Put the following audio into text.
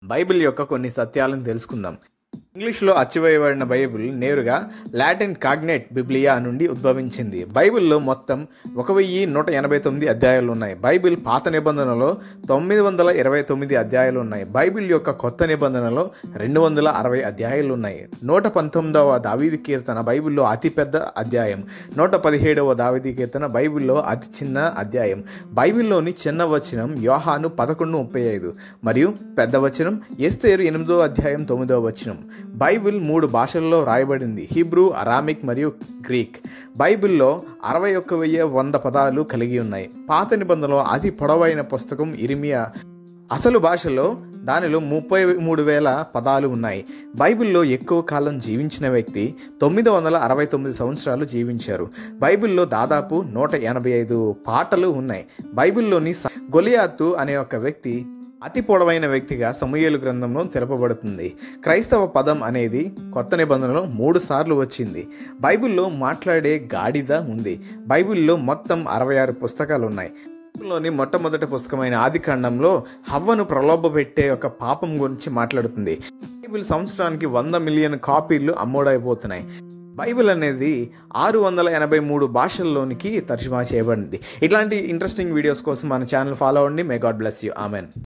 Bible యొక్క కొన్ని సత్యాలను తెలుసుకుందాం ఇంగ్లీష్లో అచ్చివేయబడిన బైబిల్ నేరుగా లాటిన్ కాగ్నెట్ బిబ్లియా నుండి ఉద్భవించింది బైబిల్లో మొత్తం ఒక వెయ్యి నూట ఎనభై తొమ్మిది అధ్యాయాలు ఉన్నాయి బైబిల్ పాత నిబంధనలో తొమ్మిది వందల ఇరవై తొమ్మిది అధ్యాయాలు ఉన్నాయి బైబిల్ యొక్క కొత్త నిబంధనలో రెండు వందల అరవై అధ్యాయాలు ఉన్నాయి నూట పంతొమ్మిదవ దావీది కీర్తన బైబిల్లో అతిపెద్ద అధ్యాయం నూట పదిహేడవ దావీది కీర్తన బైబిల్లో అతి చిన్న అధ్యాయం బైబిల్లోని చిన్న వచనం యోహాను పదకొండు ముప్పై ఐదు మరియు పెద్ద వచనం ఎస్తేరు ఎనిమిదో అధ్యాయం తొమ్మిదవ వచనం బైబిల్ మూడు భాషల్లో రాయబడింది హిబ్రూ అరామిక్ మరియు గ్రీక్ బైబిల్లో అరవై ఒక్క వెయ్యి వంద పదాలు కలిగి ఉన్నాయి పాత నిబంధనలో అతి పొడవైన పుస్తకం ఇరిమియా అసలు భాషలో దానిలో ముప్పై మూడు వేల పదాలు ఉన్నాయి బైబిల్లో ఎక్కువ కాలం జీవించిన వ్యక్తి తొమ్మిది వందల అరవై తొమ్మిది సంవత్సరాలు జీవించారు బైబిల్లో దాదాపు నూట ఎనభై ఐదు పాటలు ఉన్నాయి బైబిల్లోని స- గొలియాతు అనే ఒక వ్యక్తి అతి పొడవైన వ్యక్తిగా సమూయేలు గ్రంథంలో తెలపబడుతుంది క్రైస్తవ పదం అనేది కొత్త నిబంధనలో మూడు సార్లు వచ్చింది బైబిల్లో మాట్లాడే గాడిద ఉంది బైబిల్లో మొత్తం అరవై ఆరు పుస్తకాలు ఉన్నాయి బైబిల్లోని మొట్టమొదటి పుస్తకమైన ఆది కాండంలో హవ్వను ప్రలోభపెట్టే ఒక పాపం గురించి మాట్లాడుతుంది బైబిల్ సంవత్సరానికి వంద మిలియన్ కాపీలు అమ్ముడైపోతున్నాయి బైబిల్ అనేది ఆరు వందల ఎనభై మూడు భాషల్లోనికి తర్జుమా చేయబడింది ఇట్లాంటి ఇంట్రెస్టింగ్ వీడియోస్ కోసం మన ఛానల్ ఫాలో అవ్వండి may God bless you amen